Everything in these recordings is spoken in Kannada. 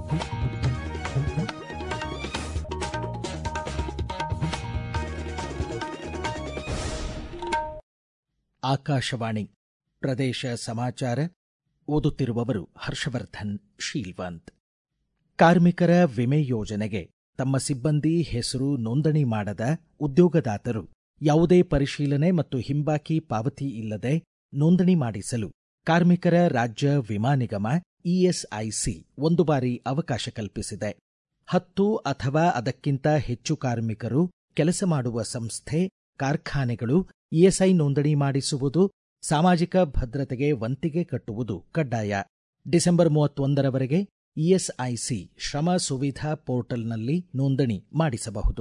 ಆಕಾಶವಾಣಿ ಪ್ರದೇಶ ಸಮಾಚಾರ ಓದುತ್ತಿರುವವರು ಹರ್ಷವರ್ಧನ್ ಶೀಲ್ವಂತ್ ಕಾರ್ಮಿಕರ ವಿಮೆ ಯೋಜನೆಗೆ ತಮ್ಮ ಸಿಬ್ಬಂದಿ ಹೆಸರು ನೋಂದಣಿ ಮಾಡದ ಉದ್ಯೋಗದಾತರು ಯಾವುದೇ ಪರಿಶೀಲನೆ ಮತ್ತು ಹಿಂಬಾಕಿ ಪಾವತಿ ಇಲ್ಲದೆ ನೋಂದಣಿ ಮಾಡಿಸಲು ಕಾರ್ಮಿಕರ ರಾಜ್ಯ ವಿಮಾ ನಿಗಮ ಇಎಸ್ಐಸಿ ಒಂದು ಬಾರಿ ಅವಕಾಶ ಕಲ್ಪಿಸಿದೆ ಹತ್ತು ಅಥವಾ ಅದಕ್ಕಿಂತ ಹೆಚ್ಚು ಕಾರ್ಮಿಕರು ಕೆಲಸ ಮಾಡುವ ಸಂಸ್ಥೆ ಕಾರ್ಖಾನೆಗಳು ಇಎಸ್ಐ ನೋಂದಣಿ ಮಾಡಿಸುವುದು ಸಾಮಾಜಿಕ ಭದ್ರತೆಗೆ ವಂತಿಗೆ ಕಟ್ಟುವುದು ಕಡ್ಡಾಯ ಡಿಸೆಂಬರ್ ಮೂವತ್ತೊಂದರವರೆಗೆ ಇಎಸ್ಐಸಿ ಶ್ರಮ ಸುವಿಧಾ ಪೋರ್ಟಲ್ನಲ್ಲಿ ನೋಂದಣಿ ಮಾಡಿಸಬಹುದು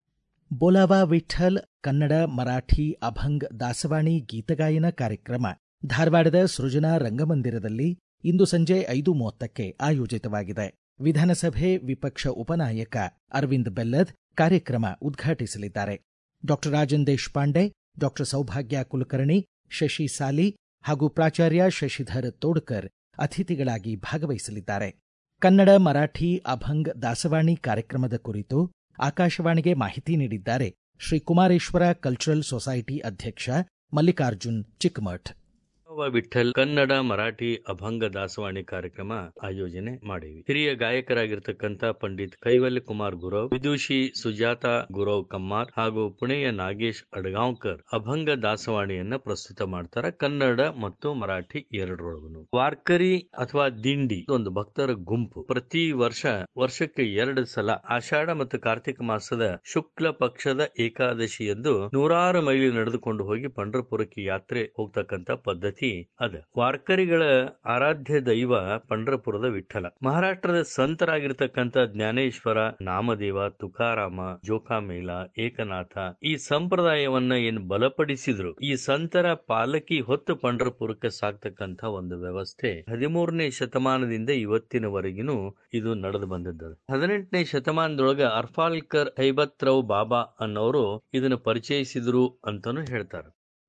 ಬೋಲಾವಾ ವಿಠಲ್ ಕನ್ನಡ ಮರಾಠಿ ಅಭಂಗ್ ದಾಸವಾಣಿ ಗೀತಗಾಯನ ಕಾರ್ಯಕ್ರಮ ಧಾರವಾಡದ ಸೃಜನಾ ರಂಗಮಂದಿರದಲ್ಲಿ ಇಂದು ಸಂಜೆ ಐದು ಮೂವತ್ತಕ್ಕೆ ಆಯೋಜಿತವಾಗಿದೆ ವಿಧಾನಸಭೆ ವಿಪಕ್ಷ ಉಪನಾಯಕ ಅರವಿಂದ್ ಬೆಲ್ಲದ್ ಕಾರ್ಯಕ್ರಮ ಉದ್ಘಾಟಿಸಲಿದ್ದಾರೆ ಡಾಕ್ಟರ್ ರಾಜನ್ ದೇಶಪಾಂಡೆ ಡಾಕ್ಟರ್ ಸೌಭಾಗ್ಯ ಕುಲಕರ್ಣಿ ಶಶಿ ಸಾಲಿ ಹಾಗೂ ಪ್ರಾಚಾರ್ಯ ಶಶಿಧರ್ ತೋಡ್ಕರ್ ಅತಿಥಿಗಳಾಗಿ ಭಾಗವಹಿಸಲಿದ್ದಾರೆ ಕನ್ನಡ ಮರಾಠಿ ಅಭಂಗ್ ದಾಸವಾಣಿ ಕಾರ್ಯಕ್ರಮದ ಕುರಿತು ಆಕಾಶವಾಣಿಗೆ ಮಾಹಿತಿ ನೀಡಿದ್ದಾರೆ ಶ್ರೀ ಕುಮಾರೇಶ್ವರ ಕಲ್ಚರಲ್ ಸೊಸೈಟಿ ಅಧ್ಯಕ್ಷ ಮಲ್ಲಿಕಾರ್ಜುನ್ ಚಿಕ್ಕಮಠ್ ವಿಠಲ್ ಕನ್ನಡ ಮರಾಠಿ ಅಭಂಗ ದಾಸವಾಣಿ ಕಾರ್ಯಕ್ರಮ ಆಯೋಜನೆ ಮಾಡಿವಿ ಹಿರಿಯ ಗಾಯಕರಾಗಿರ್ತಕ್ಕಂಥ ಪಂಡಿತ್ ಕೈವಲ್ಯ ಕುಮಾರ್ ಗುರವ್ ವಿದೂಷಿ ಸುಜಾತ ಗುರವ್ ಕಮ್ಮಾರ್ ಹಾಗೂ ಪುಣೆಯ ನಾಗೇಶ್ ಅಡ್ಗಾಂವ್ಕರ್ ಅಭಂಗ ದಾಸವಾಣಿಯನ್ನ ಪ್ರಸ್ತುತ ಮಾಡ್ತಾರ ಕನ್ನಡ ಮತ್ತು ಮರಾಠಿ ಎರಡರೊಳಗು ವಾರ್ಕರಿ ಅಥವಾ ದಿಂಡಿ ಒಂದು ಭಕ್ತರ ಗುಂಪು ಪ್ರತಿ ವರ್ಷ ವರ್ಷಕ್ಕೆ ಎರಡು ಸಲ ಆಷಾಢ ಮತ್ತು ಕಾರ್ತಿಕ ಮಾಸದ ಶುಕ್ಲ ಪಕ್ಷದ ಏಕಾದಶಿಯಂದು ನೂರಾರು ಮೈಲಿ ನಡೆದುಕೊಂಡು ಹೋಗಿ ಪಂಡ್ರಪುರಕ್ಕೆ ಯಾತ್ರೆ ಹೋಗ್ತಕ್ಕಂಥ ಪದ್ಧತಿ ಅದ ವಾರ್ಕರಿಗಳ ಆರಾಧ್ಯ ದೈವ ಪಂಡ್ರಪುರದ ವಿಠಲ ಮಹಾರಾಷ್ಟ್ರದ ಸಂತರಾಗಿರ್ತಕ್ಕಂಥ ಜ್ಞಾನೇಶ್ವರ ನಾಮದೇವ ತುಕಾರಾಮ ಜೋಕಾಮೇಲ ಏಕನಾಥ ಈ ಸಂಪ್ರದಾಯವನ್ನ ಏನ್ ಬಲಪಡಿಸಿದ್ರು ಈ ಸಂತರ ಪಾಲಕಿ ಹೊತ್ತು ಪಂಡ್ರಪುರಕ್ಕೆ ಸಾಕ್ತಕ್ಕಂಥ ಒಂದು ವ್ಯವಸ್ಥೆ ಹದಿಮೂರನೇ ಶತಮಾನದಿಂದ ಇವತ್ತಿನವರೆಗಿನೂ ಇದು ನಡೆದು ಬಂದಿದ್ದ ಹದಿನೆಂಟನೇ ಶತಮಾನದೊಳಗ ಅರ್ಫಾಲ್ಕರ್ ಹೈಬತ್ರವ್ ಬಾಬಾ ಅನ್ನೋರು ಇದನ್ನು ಪರಿಚಯಿಸಿದ್ರು ಅಂತಾನು ಹೇಳ್ತಾರೆ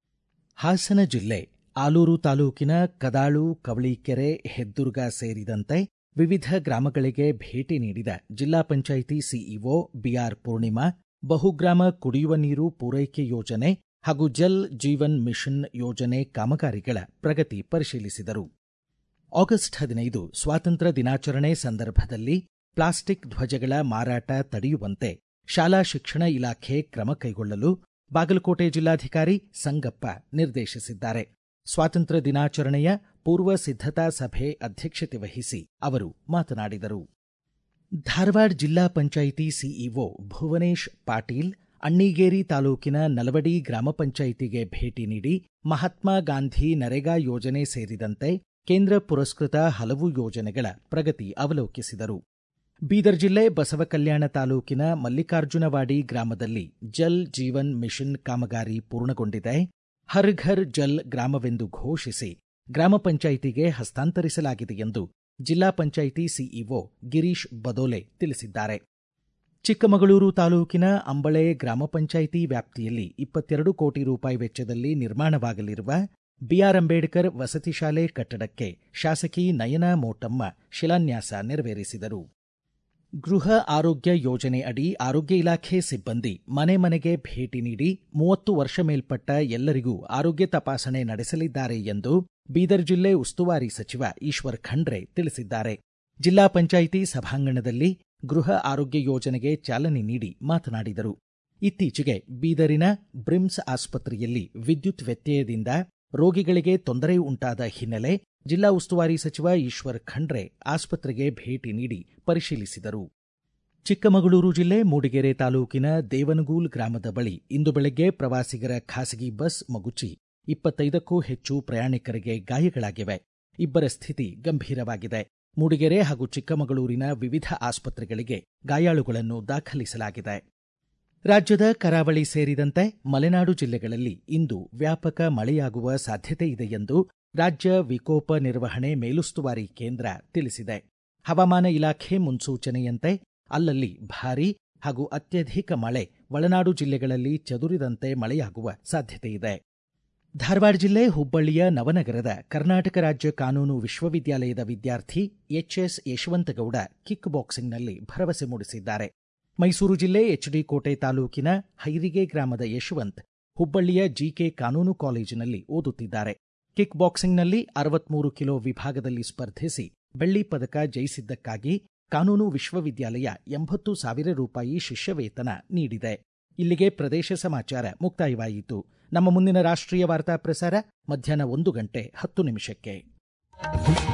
ಹಾಸನ ಜಿಲ್ಲೆ ಆಲೂರು ತಾಲೂಕಿನ ಕದಾಳು ಕವಳಿಕೆರೆ ಹೆದ್ದುರ್ಗ ಸೇರಿದಂತೆ ವಿವಿಧ ಗ್ರಾಮಗಳಿಗೆ ಭೇಟಿ ನೀಡಿದ ಜಿಲ್ಲಾ ಪಂಚಾಯಿತಿ ಸಿಇಒ ಬಿಆರ್ ಪೂರ್ಣಿಮಾ ಬಹುಗ್ರಾಮ ಕುಡಿಯುವ ನೀರು ಪೂರೈಕೆ ಯೋಜನೆ ಹಾಗೂ ಜಲ್ ಜೀವನ್ ಮಿಷನ್ ಯೋಜನೆ ಕಾಮಗಾರಿಗಳ ಪ್ರಗತಿ ಪರಿಶೀಲಿಸಿದರು ಆಗಸ್ಟ್ ಹದಿನೈದು ಸ್ವಾತಂತ್ರ್ಯ ದಿನಾಚರಣೆ ಸಂದರ್ಭದಲ್ಲಿ ಪ್ಲಾಸ್ಟಿಕ್ ಧ್ವಜಗಳ ಮಾರಾಟ ತಡೆಯುವಂತೆ ಶಾಲಾ ಶಿಕ್ಷಣ ಇಲಾಖೆ ಕ್ರಮ ಕೈಗೊಳ್ಳಲು ಬಾಗಲಕೋಟೆ ಜಿಲ್ಲಾಧಿಕಾರಿ ಸಂಗಪ್ಪ ನಿರ್ದೇಶಿಸಿದ್ದಾರೆ ಸ್ವಾತಂತ್ರ್ಯ ದಿನಾಚರಣೆಯ ಪೂರ್ವ ಸಿದ್ಧತಾ ಸಭೆ ಅಧ್ಯಕ್ಷತೆ ವಹಿಸಿ ಅವರು ಮಾತನಾಡಿದರು ಧಾರವಾಡ ಜಿಲ್ಲಾ ಪಂಚಾಯಿತಿ ಸಿಇಒ ಭುವನೇಶ್ ಪಾಟೀಲ್ ಅಣ್ಣಿಗೇರಿ ತಾಲೂಕಿನ ನಲವಡಿ ಗ್ರಾಮ ಪಂಚಾಯಿತಿಗೆ ಭೇಟಿ ನೀಡಿ ಮಹಾತ್ಮ ಗಾಂಧಿ ನರೇಗಾ ಯೋಜನೆ ಸೇರಿದಂತೆ ಕೇಂದ್ರ ಪುರಸ್ಕೃತ ಹಲವು ಯೋಜನೆಗಳ ಪ್ರಗತಿ ಅವಲೋಕಿಸಿದರು ಬೀದರ್ ಜಿಲ್ಲೆ ಬಸವಕಲ್ಯಾಣ ತಾಲೂಕಿನ ಮಲ್ಲಿಕಾರ್ಜುನವಾಡಿ ಗ್ರಾಮದಲ್ಲಿ ಜಲ್ ಜೀವನ್ ಮಿಷನ್ ಕಾಮಗಾರಿ ಪೂರ್ಣಗೊಂಡಿದೆ ಹರ್ ಘರ್ ಜಲ್ ಗ್ರಾಮವೆಂದು ಘೋಷಿಸಿ ಗ್ರಾಮ ಪಂಚಾಯಿತಿಗೆ ಹಸ್ತಾಂತರಿಸಲಾಗಿದೆ ಎಂದು ಜಿಲ್ಲಾ ಪಂಚಾಯಿತಿ ಸಿಇಒ ಗಿರೀಶ್ ಬದೋಲೆ ತಿಳಿಸಿದ್ದಾರೆ ಚಿಕ್ಕಮಗಳೂರು ತಾಲೂಕಿನ ಅಂಬಳೆ ಗ್ರಾಮ ಪಂಚಾಯಿತಿ ವ್ಯಾಪ್ತಿಯಲ್ಲಿ ಇಪ್ಪತ್ತೆರಡು ಕೋಟಿ ರೂಪಾಯಿ ವೆಚ್ಚದಲ್ಲಿ ನಿರ್ಮಾಣವಾಗಲಿರುವ ಬಿಆರ್ ಅಂಬೇಡ್ಕರ್ ವಸತಿ ಶಾಲೆ ಕಟ್ಟಡಕ್ಕೆ ಶಾಸಕಿ ನಯನಾ ಮೋಟಮ್ಮ ಶಿಲಾನ್ಯಾಸ ನೆರವೇರಿಸಿದರು ಗೃಹ ಆರೋಗ್ಯ ಯೋಜನೆ ಅಡಿ ಆರೋಗ್ಯ ಇಲಾಖೆ ಸಿಬ್ಬಂದಿ ಮನೆ ಮನೆಗೆ ಭೇಟಿ ನೀಡಿ ಮೂವತ್ತು ವರ್ಷ ಮೇಲ್ಪಟ್ಟ ಎಲ್ಲರಿಗೂ ಆರೋಗ್ಯ ತಪಾಸಣೆ ನಡೆಸಲಿದ್ದಾರೆ ಎಂದು ಬೀದರ್ ಜಿಲ್ಲೆ ಉಸ್ತುವಾರಿ ಸಚಿವ ಈಶ್ವರ್ ಖಂಡ್ರೆ ತಿಳಿಸಿದ್ದಾರೆ ಜಿಲ್ಲಾ ಪಂಚಾಯಿತಿ ಸಭಾಂಗಣದಲ್ಲಿ ಗೃಹ ಆರೋಗ್ಯ ಯೋಜನೆಗೆ ಚಾಲನೆ ನೀಡಿ ಮಾತನಾಡಿದರು ಇತ್ತೀಚೆಗೆ ಬೀದರಿನ ಬ್ರಿಮ್ಸ್ ಆಸ್ಪತ್ರೆಯಲ್ಲಿ ವಿದ್ಯುತ್ ವ್ಯತ್ಯಯದಿಂದ ರೋಗಿಗಳಿಗೆ ತೊಂದರೆ ಉಂಟಾದ ಹಿನ್ನೆಲೆ ಜಿಲ್ಲಾ ಉಸ್ತುವಾರಿ ಸಚಿವ ಈಶ್ವರ್ ಖಂಡ್ರೆ ಆಸ್ಪತ್ರೆಗೆ ಭೇಟಿ ನೀಡಿ ಪರಿಶೀಲಿಸಿದರು ಚಿಕ್ಕಮಗಳೂರು ಜಿಲ್ಲೆ ಮೂಡಿಗೆರೆ ತಾಲೂಕಿನ ದೇವನಗೂಲ್ ಗ್ರಾಮದ ಬಳಿ ಇಂದು ಬೆಳಗ್ಗೆ ಪ್ರವಾಸಿಗರ ಖಾಸಗಿ ಬಸ್ ಮಗುಚಿ ಇಪ್ಪತ್ತೈದಕ್ಕೂ ಹೆಚ್ಚು ಪ್ರಯಾಣಿಕರಿಗೆ ಗಾಯಗಳಾಗಿವೆ ಇಬ್ಬರ ಸ್ಥಿತಿ ಗಂಭೀರವಾಗಿದೆ ಮೂಡಿಗೆರೆ ಹಾಗೂ ಚಿಕ್ಕಮಗಳೂರಿನ ವಿವಿಧ ಆಸ್ಪತ್ರೆಗಳಿಗೆ ಗಾಯಾಳುಗಳನ್ನು ದಾಖಲಿಸಲಾಗಿದೆ ರಾಜ್ಯದ ಕರಾವಳಿ ಸೇರಿದಂತೆ ಮಲೆನಾಡು ಜಿಲ್ಲೆಗಳಲ್ಲಿ ಇಂದು ವ್ಯಾಪಕ ಮಳೆಯಾಗುವ ಸಾಧ್ಯತೆ ಇದೆ ಎಂದು ರಾಜ್ಯ ವಿಕೋಪ ನಿರ್ವಹಣೆ ಮೇಲುಸ್ತುವಾರಿ ಕೇಂದ್ರ ತಿಳಿಸಿದೆ ಹವಾಮಾನ ಇಲಾಖೆ ಮುನ್ಸೂಚನೆಯಂತೆ ಅಲ್ಲಲ್ಲಿ ಭಾರೀ ಹಾಗೂ ಅತ್ಯಧಿಕ ಮಳೆ ಒಳನಾಡು ಜಿಲ್ಲೆಗಳಲ್ಲಿ ಚದುರಿದಂತೆ ಮಳೆಯಾಗುವ ಸಾಧ್ಯತೆಯಿದೆ ಧಾರವಾಡ ಜಿಲ್ಲೆ ಹುಬ್ಬಳ್ಳಿಯ ನವನಗರದ ಕರ್ನಾಟಕ ರಾಜ್ಯ ಕಾನೂನು ವಿಶ್ವವಿದ್ಯಾಲಯದ ವಿದ್ಯಾರ್ಥಿ ಎಚ್ಎಸ್ ಯಶವಂತಗೌಡ ಕಿಕ್ ಬಾಕ್ಸಿಂಗ್ನಲ್ಲಿ ಭರವಸೆ ಮೂಡಿಸಿದ್ದಾರೆ ಮೈಸೂರು ಜಿಲ್ಲೆ ಎಚ್ಡಿ ಕೋಟೆ ತಾಲೂಕಿನ ಹೈರಿಗೆ ಗ್ರಾಮದ ಯಶವಂತ್ ಹುಬ್ಬಳ್ಳಿಯ ಜಿಕೆ ಕಾನೂನು ಕಾಲೇಜಿನಲ್ಲಿ ಓದುತ್ತಿದ್ದಾರೆ ಕಿಕ್ ಬಾಕ್ಸಿಂಗ್ನಲ್ಲಿ ಅರವತ್ಮೂರು ಕಿಲೋ ವಿಭಾಗದಲ್ಲಿ ಸ್ಪರ್ಧಿಸಿ ಬೆಳ್ಳಿ ಪದಕ ಜಯಿಸಿದ್ದಕ್ಕಾಗಿ ಕಾನೂನು ವಿಶ್ವವಿದ್ಯಾಲಯ ಎಂಬತ್ತು ಸಾವಿರ ರೂಪಾಯಿ ಶಿಷ್ಯವೇತನ ನೀಡಿದೆ ಇಲ್ಲಿಗೆ ಪ್ರದೇಶ ಸಮಾಚಾರ ಮುಕ್ತಾಯವಾಯಿತು ನಮ್ಮ ಮುಂದಿನ ರಾಷ್ಟ್ರೀಯ ವಾರ್ತಾ ಪ್ರಸಾರ ಮಧ್ಯಾಹ್ನ ಒಂದು ಗಂಟೆ ಹತ್ತು ನಿಮಿಷಕ್ಕೆ